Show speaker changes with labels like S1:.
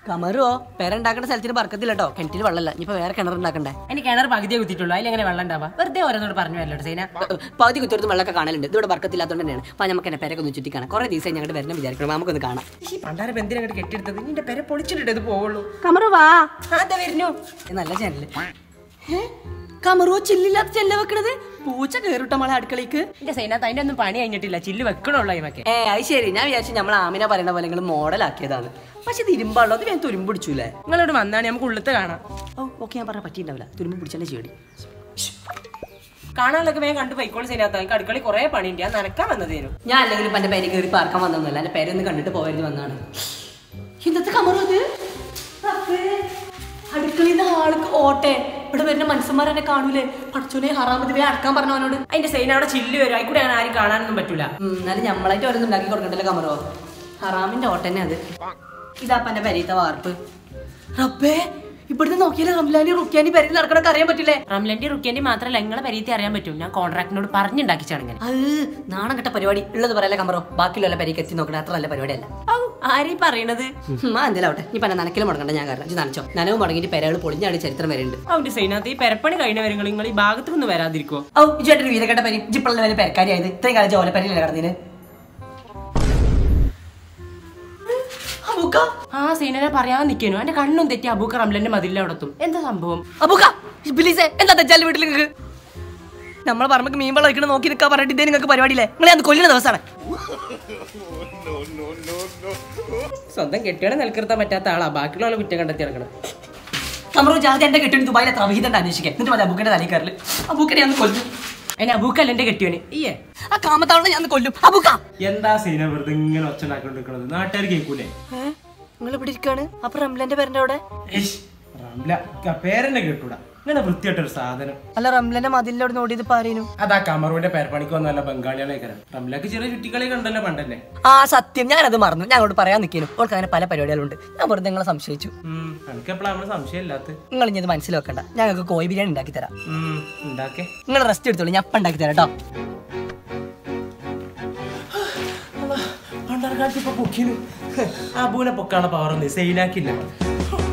S1: കമറുവോ പേരുണ്ടാക്കുന്ന സ്ഥലത്തിന് പറക്കത്തില്ല കേട്ടോ കിണറ്റിൽ വെള്ളമില്ല ഇനിയിപ്പോ വേറെ കിണർ ഉണ്ടാക്കണ്ടേ
S2: എനിക്ക് കിണർ പകുതിയെ കുത്തിയിട്ടുള്ളൂ അതിലെങ്ങനെ വെള്ളം ഉണ്ടാവാ വെറുതെ ഓരോന്നോട് പറഞ്ഞു വല്ലോ സൈന
S1: പകുതി കുത്തിയെടുത്ത് വെള്ളമൊക്കെ കാണലുണ്ട് ഇതിവിടെ പറക്കത്തില്ലാത്തതുകൊണ്ട് തന്നെയാണ് അപ്പൊ നമുക്ക് എന്നെ പേരൊക്കെ ഒന്ന് ചുറ്റി കാണാം കുറെ ദിവസം ഞങ്ങളുടെ വരണം വിചാരിക്കണം നമുക്കൊന്ന് കാണാം
S2: ഈ പണ്ടാര ബന്ധിനെ അങ്ങോട്ട് കെട്ടിയെടുത്തത് നിന്റെ പേരെ പൊളിച്ചിട്ട് ഇത് പോവുള്ളൂ
S1: കമറു വാ
S2: അതെ വരുന്നു
S1: ഇത് നല്ല ചാനല് കമറുവോ ചില്ലില്ലാത്ത ചെല്ല വെക്കണത് പൂച്ച കേറിട്ട നമ്മളെ അടുക്കളയ്ക്ക്
S2: എന്റെ സൈനത്ത് അതിന്റെ ഒന്നും പണി കഴിഞ്ഞിട്ടില്ല ചില്ല് വെക്കണുള്ളൂ ഇവക്കെ
S1: ഏ അത് ശരി ഞാൻ വിചാരിച്ചു നമ്മൾ ആമിന പറയുന്ന പോലെ നിങ്ങൾ മോഡലാക്കിയതാണ് പക്ഷെ ഇത് ഇരുമ്പാണല്ലോ അത് വേഗം തുരുമ്പ് പിടിച്ചൂലേ
S2: നിങ്ങളോട് വന്നാണ് നമുക്ക് ഉള്ളത്ത് കാണാം
S1: ഓ ഓക്കെ ഞാൻ പറഞ്ഞ പറ്റിയിട്ടുണ്ടാവില്ല തുരുമ്പ് പിടിച്ചാലേ ചേടി
S2: കാണാനൊക്കെ വേഗം കണ്ടു പൈക്കോൾ സൈനത്ത് എനിക്ക് അടുക്കളയിൽ കുറെ പണിയുണ്ട് ഞാൻ നനക്കാൻ വന്നതേനു
S1: ഞാൻ അല്ലെങ്കിൽ ഇപ്പൊ എന്റെ പേര് കയറി പാർക്കാൻ വന്നൊന്നുമല്ല എന്റെ പേരൊന്ന് കണ്ടിട്ട് പോയത് വന്നാണ് ഇന്നത്തെ കമറു അത് അടുക്കളയിൽ നിന്ന് ആൾക്ക് ഓട്ടെ ഇവിടെ വരുന്ന മനുഷ്യന്മാർ എന്നെ കാണൂലേ പഠിച്ചോനെ ഹറാമത് വേ അടക്കാൻ പറഞ്ഞവനോട്
S2: അതിന്റെ സൈന അവിടെ ചില്ല് വരും അതിൽ കൂടെ ഞാൻ ആരും കാണാനൊന്നും പറ്റൂല
S1: ഉം, എന്നാലും നമ്മളായിട്ട് ഓരോന്നും ഉണ്ടാക്കി കൊടുക്കണ്ടല്ലോ കമറോ ഹറാമിന്റെ ഓട്ടന്നെ അത് ഇതാപ്പ എന്റെ പെരീത്ത വാർപ്പ് റബ്ബേ ഇവിടുന്ന് നോക്കിയാലേ റംലാനി റുക്കിയാനി പെരയിൽ നടക്കണൊക്കെ അറിയാൻ പറ്റില്ലേ
S2: റംലന്റെ റുക്കിയന്റെ മാത്രമല്ല നിങ്ങളെ പരീത്തി അറിയാൻ പറ്റും ഞാൻ കോൺട്രാക്ടിനോട് പറഞ്ഞുണ്ടാക്കിച്ചാണ് ഇങ്ങനെ
S1: അത് നാണം കെട്ട പരിപാടി ഉള്ളത് പറയല്ലേ കമറോ ബാക്കിയുള്ള പെരയ്ക്ക് എത്തി നോക്കണ അത്ര നല്ല പരിപാടിയല്ല
S2: ആരെയും പറയണത്
S1: ഉം, ആ എന്തെങ്കിലും ഇനി പറഞ്ഞ നനക്കലും മുടങ്ങണ്ട ഞാൻ കാരണം ഇത് നനച്ചോ നനവ് മുടങ്ങിയിട്ട് പെരകൾ പൊളിഞ്ഞാടി ചരിത്രം വരെയുണ്ട്
S2: അവന്റെ സൈനത്ത് ഈ പെരപ്പണി കഴിഞ്ഞവരെ നിങ്ങൾ ഈ ഭാഗത്തൊന്നും വരാതിരിക്കോ
S1: ഓ ഈ ചേട്ടൻ വീരക്കെട്ട പരി ജിപ്പള്ള വലിയ പെരക്കാരിയായത് ഇത്രയും കാലം ജോലപ്പരിയില്ല കിടന്നതിന് അബൂക്ക
S2: ആ സൈനനെ പറയാൻ നിൽക്കുന്നു എന്റെ കണ്ണും തെറ്റി അബൂക്ക റംലന്റെ മതിലിൽ അവിടെ എത്തും എന്താ സംഭവം
S1: അബൂക്ക പ്ലീസേ എന്താ തെച്ചാലും വീട്ടിൽ നിങ്ങൾക്ക് നമ്മളെ പറമ്പക്ക് മീൻ വെള്ളം ഒഴിക്കണം നോക്കി നിൽക്കാൻ പറഞ്ഞിട്ട് ഇതേ നിങ്ങൾക്ക് പരിപാടിയില്ലേ നിങ്ങളെ അന്ന് കൊല്ലുന്ന ദിവസമാണ്
S2: സ്വന്തം കെട്ടിയുടെ നിലനിർത്താൻ പറ്റാത്ത ആളാ ബാക്കിയുള്ള കുറ്റം കണ്ടെത്തി നടക്കണം
S1: കമറു ജാതി എന്റെ കെട്ടിന് ദുബായിൽ എത്ര അവഹിതണ്ട് അന്വേഷിക്കാൻ എന്നിട്ട് മതി അബൂക്കന്റെ തലയിൽ കയറല് അബൂക്കനെ ഞാൻ കൊല്ലും
S2: അതിന് അബൂക്കല്ല എന്റെ കെട്ടിയോന് ഈയേ
S1: ആ കാമത്താവണ ഞാൻ കൊല്ലും അബൂക്ക
S3: എന്താ സീന വെറുതെ ഇങ്ങനെ ഒച്ച ഉണ്ടാക്കിക്കൊണ്ടിരിക്കണത് നാട്ടുകാർ കേൾക്കൂലേ
S1: നിങ്ങൾ ഇവിടെ ഇരിക്കാണ് അപ്പൊ റംലന്റെ പേരന്റെ അവിടെ
S3: ഏയ്, റംല ക- പേരെന്നെ കേട്ടൂടാ ഇങ്ങനെ വൃത്തിയായിട്ടൊരു സാധനം
S1: അല്ല റംലന്റെ മതിലിന്റെ അവിടെ നോടിയത് പാരേനു
S3: അതാ കമറുവിന്റെ പേരപ്പണിക്ക് വന്ന നല്ല ബംഗാളികളേക്കാരം റംലക്ക് ചെറിയ ചുറ്റിക്കളി കണ്ടല്ലോ പണ്ടല്ലേ
S1: ആ സത്യം ഞാനത് മറന്നു ഞാൻ അങ്ങോട്ട് പറയാൻ നിൽക്കുന്നു അവൾക്ക് അങ്ങനെ പല പരിപാടികളുണ്ട് ഞാൻ വെറുതെ നിങ്ങളെ സംശയിച്ചു
S3: ഉം എനിക്ക് എപ്പോഴാ നമ്മള് സംശയമില്ലാത്ത
S1: നിങ്ങൾ ഇനി ഇത് മനസ്സിലാക്കണ്ട ഞങ്ങൾക്ക് കോഴി ബിരിയാണി ഉണ്ടാക്കി തരാം
S3: ഉം ഉണ്ടാക്കേ
S1: നിങ്ങൾ റെസ്റ്റ് എടുത്തോളൂ ഞാൻ അപ്പം ഉണ്ടാക്കി തരാം കേട്ടോ
S3: പണ്ടാർക്കാലത്ത് ഇപ്പൊ പൊക്കിനു അബൂനെ പൊക്കാനുള്ള പവർ ഒന്നും സൈനാക്കില്ല